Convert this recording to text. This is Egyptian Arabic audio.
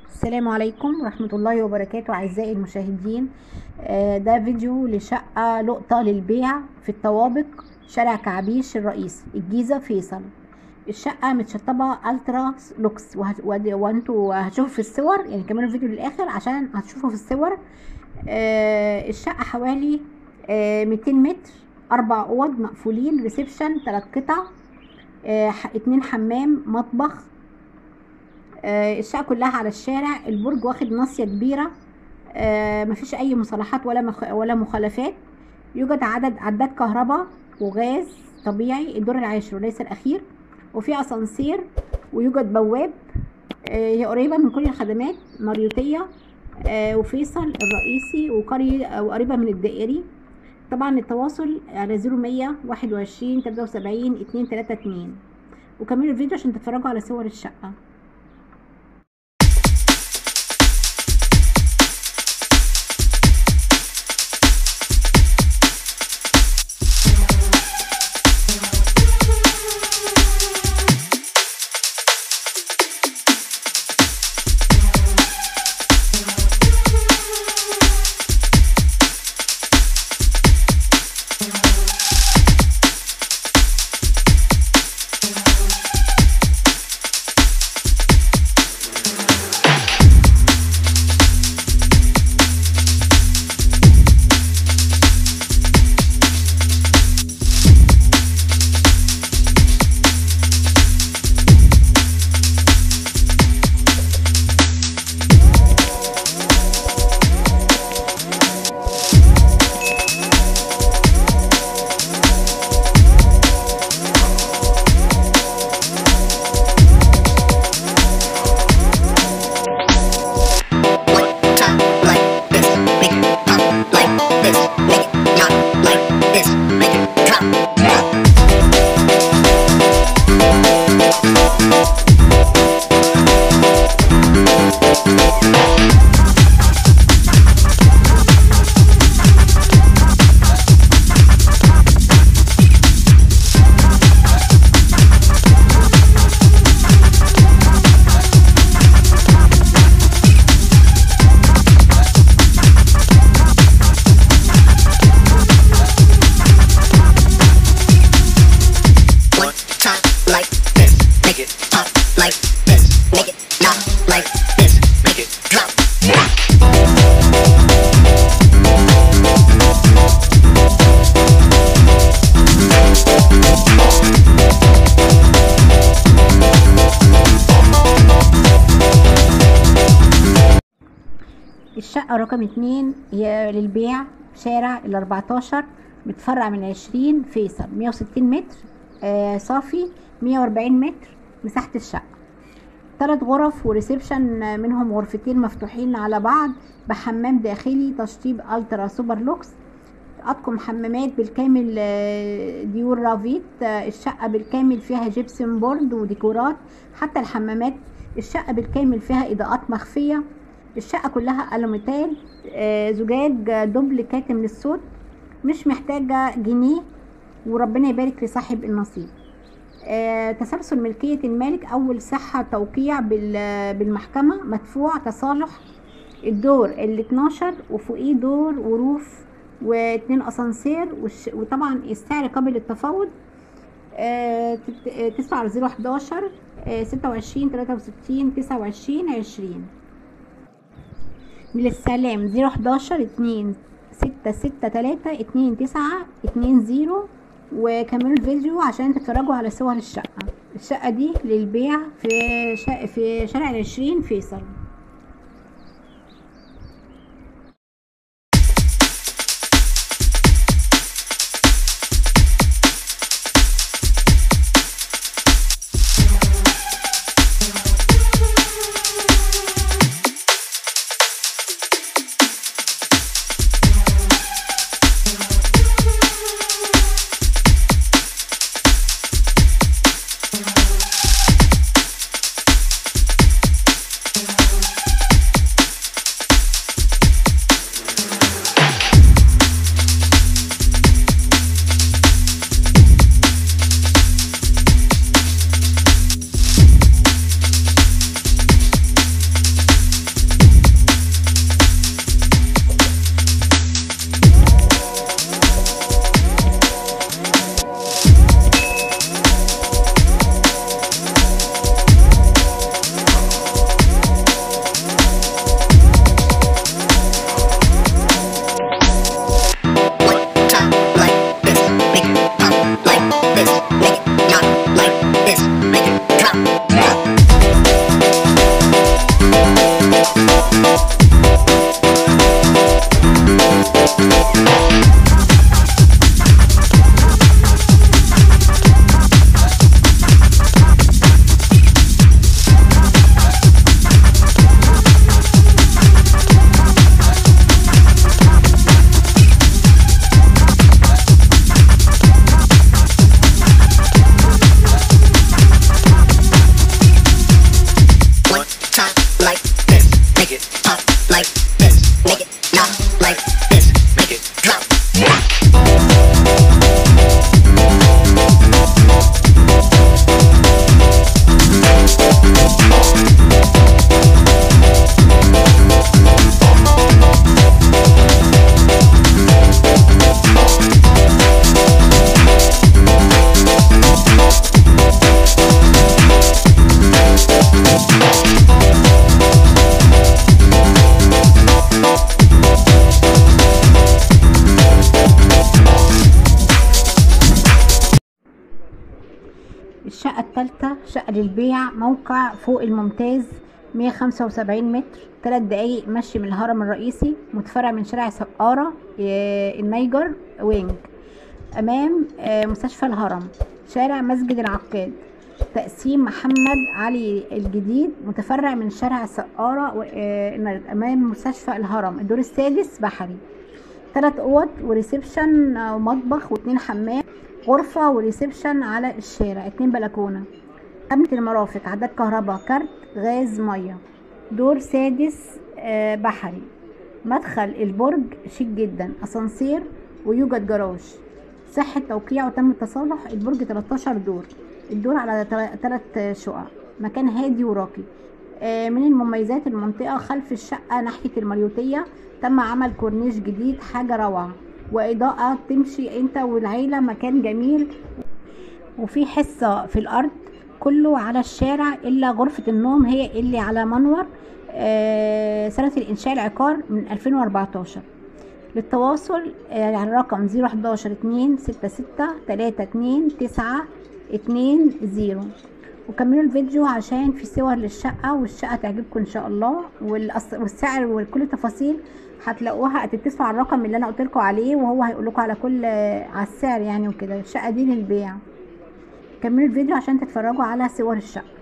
السلام عليكم ورحمة الله وبركاته أعزائي المشاهدين آه، ده فيديو لشقة لقطة للبيع في الطوابق شارع كعبيش الرئيسي الجيزة فيصل الشقة متشطبة ألترا لوكس وهت- ود- وانتوا هتشوفوا في الصور يعني كملوا الفيديو للآخر عشان هتشوفوا في الصور آه، الشقة حوالي آه، 200 متر أربع أوض مقفولين ريسبشن تلات قطع آه، ح- اتنين حمام مطبخ آه، الشقة كلها على الشارع البرج واخد ناصية كبيرة آه، مفيش أي مصالحات ولا مخ... ولا مخالفات يوجد عدد عداد كهرباء وغاز طبيعي الدور العاشر وليس الأخير وفي أسانسير ويوجد بواب آه، هي قريبة من كل الخدمات مريوطية آه، وفيصل الرئيسي وقرية وقريبة من الدائري طبعا التواصل على زيرو مية واحد وعشرين تلاتة وسبعين اتنين تلاتة اتنين وكملوا الفيديو عشان تتفرجوا على صور الشقة One time like this, make it pop like this, make it not like this, make it drop. One time like this, make it pop like this, make it not like this, make it drop. الشقة رقم اتنين هي للبيع شارع الأربعتاشر متفرع من عشرين فيصل مية وستين متر آه صافي مية وأربعين متر مساحة الشقة تلات غرف وريسبشن آه، منهم غرفتين مفتوحين على بعض بحمام داخلي تشطيب الترا سوبر لوكس اطقم حمامات بالكامل آه، ديور رافيت آه، الشقه بالكامل فيها جبسن بورد وديكورات حتى الحمامات الشقه بالكامل فيها اضاءات مخفيه الشقه كلها الوميتال آه، زجاج آه، دبل كاتم للصوت مش محتاجه جنيه وربنا يبارك لصاحب النصيب آه، تسلسل ملكية المالك أول صحة توقيع بال- بالمحكمة مدفوع تصالح الدور ال 12 وفوقيه دور وروف واتنين اسانسير والش- وطبعا السعر قابل للتفاوض آه، تت- آه، تدفع على 011 آه، 26 63 29 20 للسلام 011 2 6 6 3 2 9 2 0 وكملوا الفيديو عشان تتفرجوا على صور الشقة الشقة دي للبيع في شا... في شارع العشرين فيصل للبيع موقع فوق الممتاز 175 متر 3 دقايق مشي من الهرم الرئيسي متفرع من شارع سقارة آه، النيجر وينج أمام آه، مستشفى الهرم شارع مسجد العقاد تقسيم محمد علي الجديد متفرع من شارع سقارة و- آه، أمام مستشفى الهرم الدور السادس بحري ثلاث اوض وريسبشن آه، ومطبخ واتنين حمام غرفة وريسبشن على الشارع اتنين بلكونة خدمة المرافق عداد كهرباء كارت غاز مية دور سادس آه، بحري مدخل البرج شيك جدا اسانسير ويوجد جراج صحة توقيع وتم التصالح البرج 13 دور الدور على ثلاث شقق مكان هادي وراقي آه، من المميزات المنطقة خلف الشقة ناحية المريوطية تم عمل كورنيش جديد حاجة روعة وإضاءة تمشي انت والعيلة مكان جميل وفي حصة في الأرض كله على الشارع إلا غرفة النوم هي اللي على منور آه، سنة الإنشاء العقار من 2014 للتواصل آه، على الرقم 011 2 66 32 9 2 0 وكملوا الفيديو عشان في صور للشقة والشقة تعجبكم ان شاء الله والأس- والسعر وكل التفاصيل هتلاقوها هتتصلوا على الرقم اللي انا قلت لكم عليه وهو هيقول لكم على كل على السعر يعني وكده الشقة دي للبيع كملوا الفيديو عشان تتفرجوا على صور الشقة